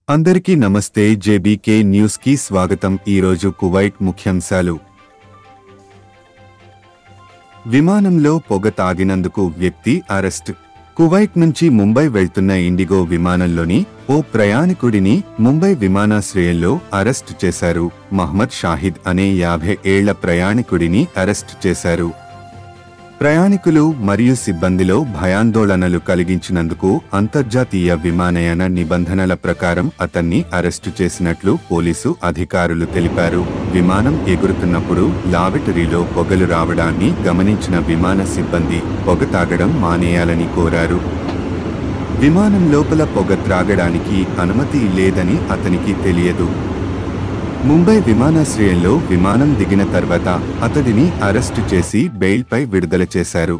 అందరికీ నమస్తే JBK news కి స్వాగతం ఈరోజు కువైట్ ముఖ్యాంశాలు విమానంలో పొగ తాగినందుకు వ్యక్తి అరెస్ట్ కువైట్ నుంచి ముంబై వెళ్తున్న ఇండిగో విమానంలోని ఓ ప్రయాణికుడిని ముంబై విమానాశ్రయంలో అరెస్ట్ చేశారు మహ్మద్ షాహిద్ అనే యాభై ఏళ్ల ప్రయాణికుడిని అరెస్ట్ చేశారు ప్రయాణికులు మరియు సిబ్బందిలో భయాందోళనలు కలిగించినందుకు అంతర్జాతీయ విమానయాన నిబంధనల ప్రకారం అతన్ని అరెస్టు చేసినట్లు పోలీసు అధికారులు తెలిపారు విమానం ఎగురుతున్నప్పుడు లాబెటరీలో పొగలు రావడాన్ని గమనించిన విమాన సిబ్బంది పొగ తాగడం మానేయాలని కోరారు విమానం లోపల పొగ త్రాగడానికి అనుమతి లేదని అతనికి తెలియదు ముంబై విమానాశ్రయంలో విమానం దిగిన తర్వాత అతడిని అరెస్టు చేసి బెయిల్పై విడుదల చేశారు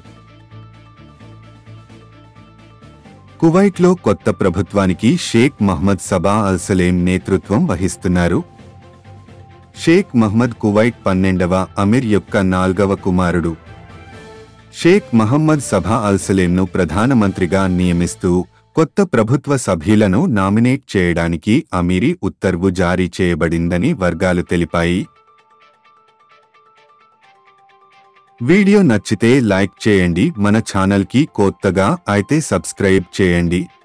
కువైట్లో కొత్త ప్రభుత్వానికి షేక్ మహ్మద్ సబా అల్ సలేం నేతృత్వం వహిస్తున్నారు షేక్ మహ్మద్ కువైట్ పన్నెండవ అమీర్ యొక్క నాల్గవ కుమారుడు షేక్ మహమ్మద్ సభా అల్ సలేంను ప్రధానమంత్రిగా నియమిస్తూ కొత్త ప్రభుత్వ సభ్యులను నామినేట్ చేయడానికి అమీరీ ఉత్తర్వు జారీ చేయబడిందని వర్గాలు తెలిపాయి వీడియో నచ్చితే లైక్ చేయండి మన ఛానల్కి కొత్తగా అయితే సబ్స్క్రైబ్ చేయండి